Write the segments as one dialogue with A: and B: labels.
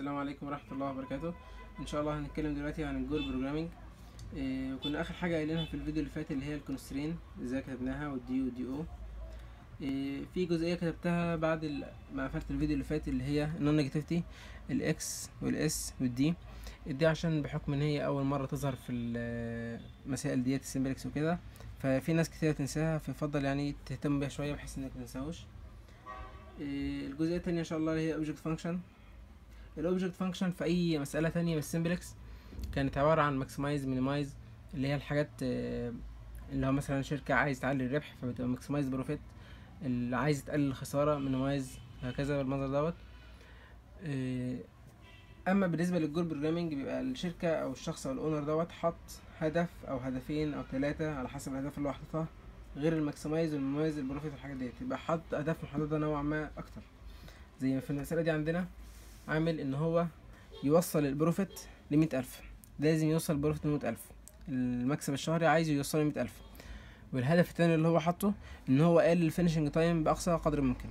A: السلام عليكم ورحمة الله وبركاته ان شاء الله هنتكلم دلوقتي عن الجول بروجرامينج إيه كنا اخر حاجة قايلينها في الفيديو اللي فات اللي هي الكونسترين ازاي كتبناها والدي ودي او إيه في جزئية كتبتها بعد ال... ما قفلت الفيديو اللي فات اللي هي النون نيجاتيفيتي الاكس والاس والدي دي عشان بحكم ان هي اول مرة تظهر في المسائل ديت السمبلكس وكده ففي ناس كتير تنساها فيفضل يعني تهتم بيها شوية بحيث انك متنساهوش إيه الجزئية التانية ان شاء الله اللي هي object function الاوبجكت فانكشن في اي مساله تانية من السمبلكس كانت عباره عن ماكسمايز مينيمايز اللي هي الحاجات آه، اللي هو مثلا شركه عايز تعلي الربح فبتبقى ماكسمايز بروفيت اللي عايز تقلل الخساره مينيمايز هكذا بالمنظر دوت آه، اما بالنسبه للجول بروجرامينج بيبقى الشركه او الشخص او الاونر دوت حط هدف او هدفين او ثلاثه على حسب الاهداف اللي هو حاططها غير الماكسمايز والمينيمايز البروفيت والحاجات ديت يبقى حط اهداف محدده نوعا ما اكتر زي في المساله دي عندنا عامل ان هو يوصل البروفيت لمية ألف لازم يوصل البروفيت لمية ألف المكسب الشهري عايزه يوصله لمية ألف والهدف التاني اللي هو حاطه ان هو قلل الفينشنج تايم بأقصى قدر ممكن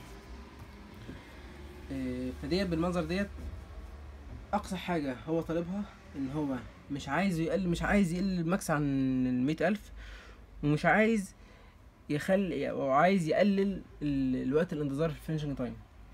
A: إيه، فديت بالمنظر ديت أقصى حاجة هو طالبها ان هو مش عايز يقلل مش عايز يقلل المكسب عن المية ألف ومش عايز يخلي او عايز يقلل ال- الوقت الانتظار في الفينشنج تايم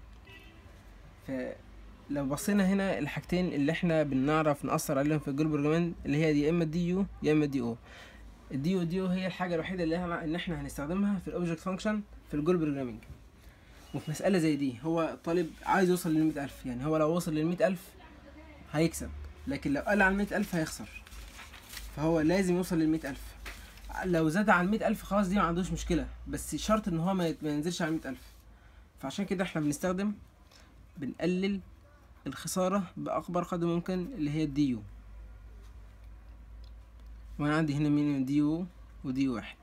A: فلو بصينا هنا الحاجتين اللي احنا بنعرف نأثر عليهم في الجول بروجرامينج اللي هي يا اما الدي يو يا اما الدي او الدي يو دي او هي الحاجه الوحيده اللي احنا ان احنا هنستخدمها في الاوبجكت فانكشن في الجول بروجرامينج وفي مسألة زي دي هو طالب عايز يوصل للمية ألف يعني هو لو وصل للمية ألف هيكسب لكن لو قل عن المية ألف هيخسر فهو لازم يوصل للمية ألف لو زاد عن المية ألف خلاص دي ما عندوش مشكلة بس شرط ان هو ما يت- ما ينزلش عن المية ألف فعشان كده احنا بنستخدم بنقلل الخسارة بأكبر قدر ممكن اللي هي الدي يو وأنا عندي هنا مين دي يو ودي يو واحد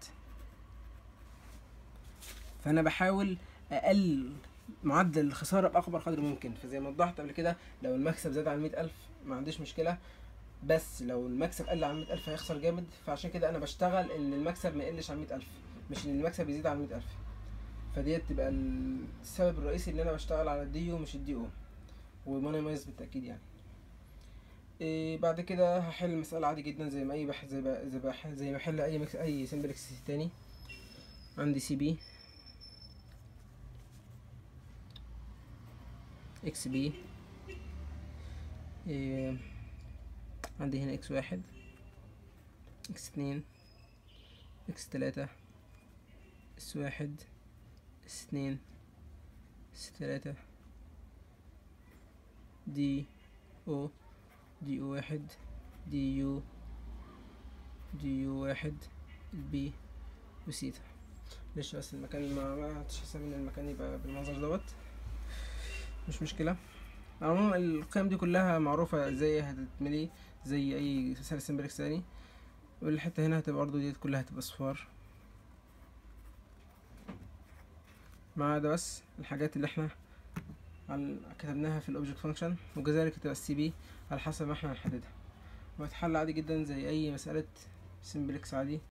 A: فأنا بحاول أقلل معدل الخسارة بأكبر قدر ممكن فزي ما وضحت قبل كده لو المكسب زاد عن مية ألف ما عنديش مشكلة بس لو المكسب قل عن مية ألف هيخسر جامد فعشان كده أنا بشتغل إن المكسب ما يقلش عن مية ألف مش إن المكسب يزيد عن مية ألف فديت تبقى السبب الرئيسي اللي أنا بشتغل على الدي يو مش الدي أو وماني مايز بالتأكيد يعني إيه بعد كده هحل المسألة عادي جدا زي ما أي بحث زي بح زي بح زي ما أحل أي مكس أي سمبلكس تاني عندي سي بي اكس بي إيه عندي هنا اكس واحد اكس اتنين اكس تلاتة اس واحد اس اتنين اس تلاتة دي او دي او واحد دي يو دي يو واحد البي وسيتا ليش بس المكان ما ما عملتش حساب ان المكان يبقى بالمنظر دوت مش مشكلة عموما القيم دي كلها معروفة ازاي هتتملي زي اي سلسلة سمبلكس تاني والحتة هنا هتبقى برضه ديت كلها هتبقى صفار ما عدا بس الحاجات اللي احنا عن كتبناها في الاوبجكت فانكشن وكذلك هتبقى السي بي على حسب ما احنا هنحددها وهتحل عادي جدا زي اي مسألة سمبلكس عادي